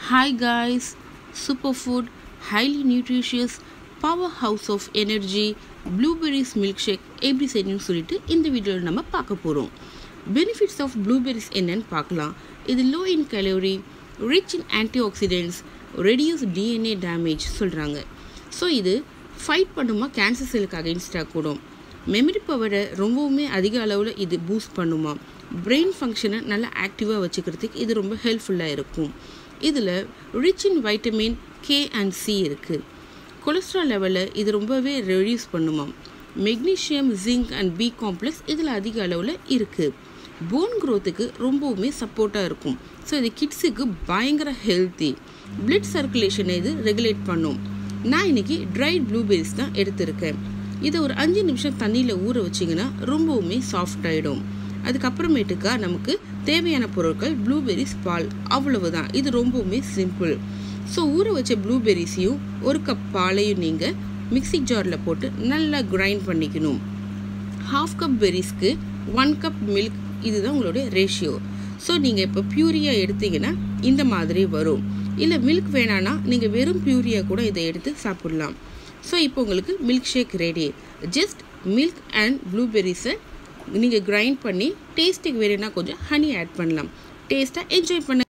Hi guys, superfood, highly nutritious, powerhouse of energy, blueberries milkshake எப்படி செய்யணும்னு சொல்லிட்டு இந்த வீடியோவில் நம்ம பார்க்க போகிறோம் பெனிஃபிட்ஸ் ஆஃப் ப்ளூபெரிஸ் என்னன்னு பார்க்கலாம் இது low in calorie rich in antioxidants reduce DNA damage சொல்கிறாங்க ஸோ இது ஃபைட் பண்ணுமா கேன்சர் செல்லுக்கு அகைன்ஸ்டாக கூடும் மெமரி பவரை ரொம்பவுமே அதிக அளவில் இது பூஸ்ட் பண்ணுமா பிரெயின் ஃபங்க்ஷனை நல்லா ஆக்டிவாக வச்சுக்கிறதுக்கு இது ரொம்ப ஹெல்ப்ஃபுல்லாக இருக்கும் இதில் rich in vitamin K and C இருக்குது கொலஸ்ட்ரால் லெவலை இது ரொம்பவே ரெடியூஸ் பண்ணுமாம் magnesium zinc and B complex இதில் அதிக அளவில் இருக்குது போன் க்ரோத்துக்கு ரொம்பவுமே சப்போர்ட்டாக இருக்கும் ஸோ இது கிட்ஸுக்கு பயங்கர ஹெல்த்தி பிளட் சர்க்குலேஷனை இது ரெகுலேட் பண்ணும் நான் இன்னைக்கு ட்ரைட் ப்ளூபெரிஸ் தான் எடுத்திருக்கேன் இதை ஒரு அஞ்சு நிமிஷம் தண்ணியில் ஊற வச்சிங்கன்னா ரொம்பவுமே சாஃப்ட் ஆகிடும் அதுக்கப்புறமேட்டுக்கா நமக்கு தேவையான பொருட்கள் ப்ளூபெரிஸ் பால் அவ்வளவுதான் இது ரொம்பவுமே சிம்பிள் ஸோ ஊற வச்ச ப்ளூபெரிஸையும் ஒரு கப் பாலையும் நீங்கள் மிக்ஸி ஜாரில் போட்டு நல்லா கிரைண்ட் பண்ணிக்கணும் ஹாஃப் கப் பெரிஸ்க்கு ஒன் கப் மில்க் இதுதான் உங்களுடைய ரேஷியோ ஸோ நீங்கள் இப்போ பியூரியாக எடுத்தீங்கன்னா இந்த மாதிரி வரும் இல்லை மில்க் வேணான்னா நீங்கள் வெறும் பியூரியாக கூட இதை எடுத்து சாப்பிட்லாம் ஸோ இப்போ உங்களுக்கு milk shake ready just milk and ப்ளூபெரிஸை நீங்கள் கிரைண்ட் பண்ணி டேஸ்ட்டுக்கு வேணும்னா கொஞ்சம் ஹனி ஆட் பண்ணலாம் டேஸ்ட்டாக என்ஜாய் பண்ண